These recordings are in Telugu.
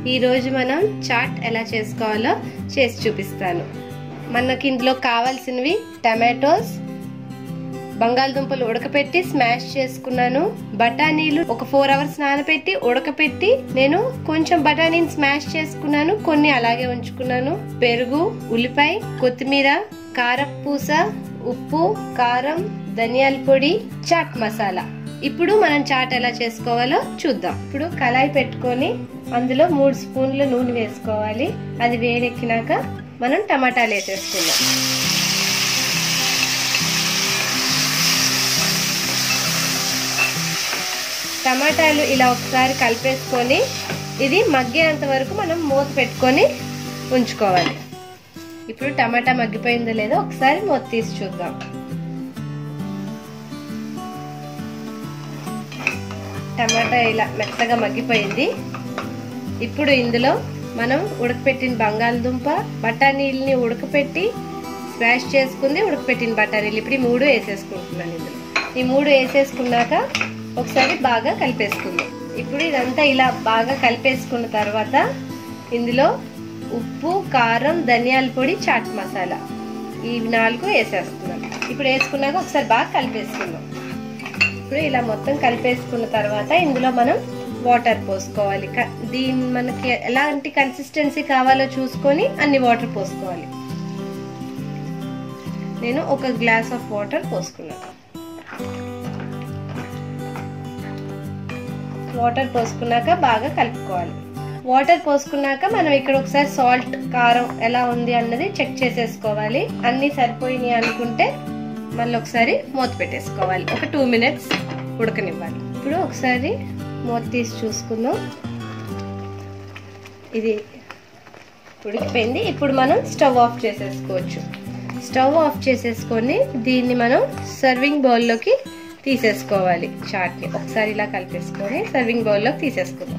ఈరోజు మనం చాట్ ఎలా చేసుకోవాలో చేసి చూపిస్తాను మనకి ఇందులో కావాల్సినవి టమాటోస్ బంగాళదుంపలు ఉడకపెట్టి స్మాష్ చేసుకున్నాను బఠానీలు ఒక ఫోర్ అవర్స్ నానబెట్టి ఉడకపెట్టి నేను కొంచెం బఠానీని స్మాష్ చేసుకున్నాను కొన్ని అలాగే ఉంచుకున్నాను పెరుగు ఉల్లిపాయ కొత్తిమీర కారపూస ఉప్పు కారం ధనియాల పొడి చాట్ మసాలా ఇప్పుడు మనం చాట్ ఎలా చేసుకోవాలో చూద్దాం ఇప్పుడు కళాయి పెట్టుకొని అందులో మూడు స్పూన్ల నూనె వేసుకోవాలి అది వేడెక్కినాక మనం టమాటాలు వేసేసుకుందాం టమాటాలు ఇలా ఒకసారి కలిపేసుకొని ఇది మగ్గేంత వరకు మనం మూత పెట్టుకొని ఉంచుకోవాలి ఇప్పుడు టమాటా మగ్గిపోయిందో లేదో ఒకసారి మూత తీసి చూద్దాం టమాటా ఇలా మెత్తగా మగ్గిపోయింది ఇప్పుడు ఇందులో మనం ఉడకపెట్టిన బంగాళదుంప బఠానీల్ని ఉడకపెట్టి స్మాష్ చేసుకుంది ఉడకపెట్టిన బఠానీలు ఇప్పుడు ఈ మూడు వేసేసుకుంటున్నాను ఇందులో ఈ మూడు వేసేసుకున్నాక ఒకసారి బాగా కలిపేసుకుందాం ఇప్పుడు ఇదంతా ఇలా బాగా కలిపేసుకున్న తర్వాత ఇందులో ఉప్పు కారం ధనియాల పొడి చాట్ మసాలా ఈ నాలుగు వేసేస్తున్నాం ఇప్పుడు వేసుకున్నాక ఒకసారి బాగా కలిపేసుకుందాం ఇప్పుడు ఇలా మొత్తం కలిపేసుకున్న తర్వాత ఇందులో మనం వాటర్ పోసుకోవాలి దీని మనకి ఎలాంటి కన్సిస్టెన్సీ కావాలో చూసుకొని అన్ని వాటర్ పోసుకోవాలి నేను ఒక గ్లాస్ ఆఫ్ వాటర్ పోసుకున్నాను వాటర్ పోసుకున్నాక బాగా కలుపుకోవాలి వాటర్ పోసుకున్నాక మనం ఇక్కడ ఒకసారి సాల్ట్ కారం ఎలా ఉంది అన్నది చెక్ చేసేసుకోవాలి అన్ని సరిపోయినాయి అనుకుంటే మళ్ళీ ఒకసారి మూత పెట్టేసుకోవాలి ఒక టూ మినిట్స్ ఉడకనివ్వాలి ఇప్పుడు ఒకసారి మూత తీసి చూసుకుందాం ఇది ఉడికిపోయింది ఇప్పుడు మనం స్టవ్ ఆఫ్ చేసేసుకోవచ్చు స్టవ్ ఆఫ్ చేసేసుకొని దీన్ని మనం సర్వింగ్ బౌల్లోకి తీసేసుకోవాలి చాట్ని ఒకసారి ఇలా కలిపేసుకొని సర్వింగ్ బౌల్లోకి తీసేసుకుందాం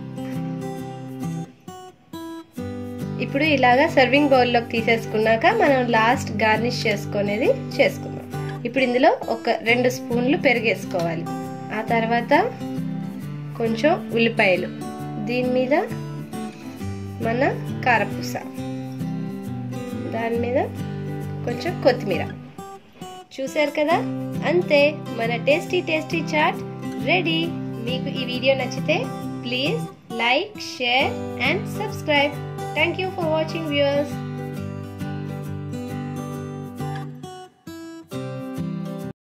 ఇప్పుడు ఇలాగా సర్వింగ్ బౌల్లోకి తీసేసుకున్నాక మనం లాస్ట్ గార్నిష్ చేసుకునేది చేసుకుందాం ఇప్పుడు ఇందులో ఒక రెండు స్పూన్లు పెరిగేసుకోవాలి ఆ తర్వాత కొంచెం ఉల్లిపాయలు దీని మీద మన కారపూస దాని మీద కొంచెం కొత్తిమీర చూసారు కదా అంతే మన టేస్టీ టేస్టీ చాట్ రెడీ మీకు ఈ వీడియో నచ్చితే please like share and subscribe thank you for watching viewers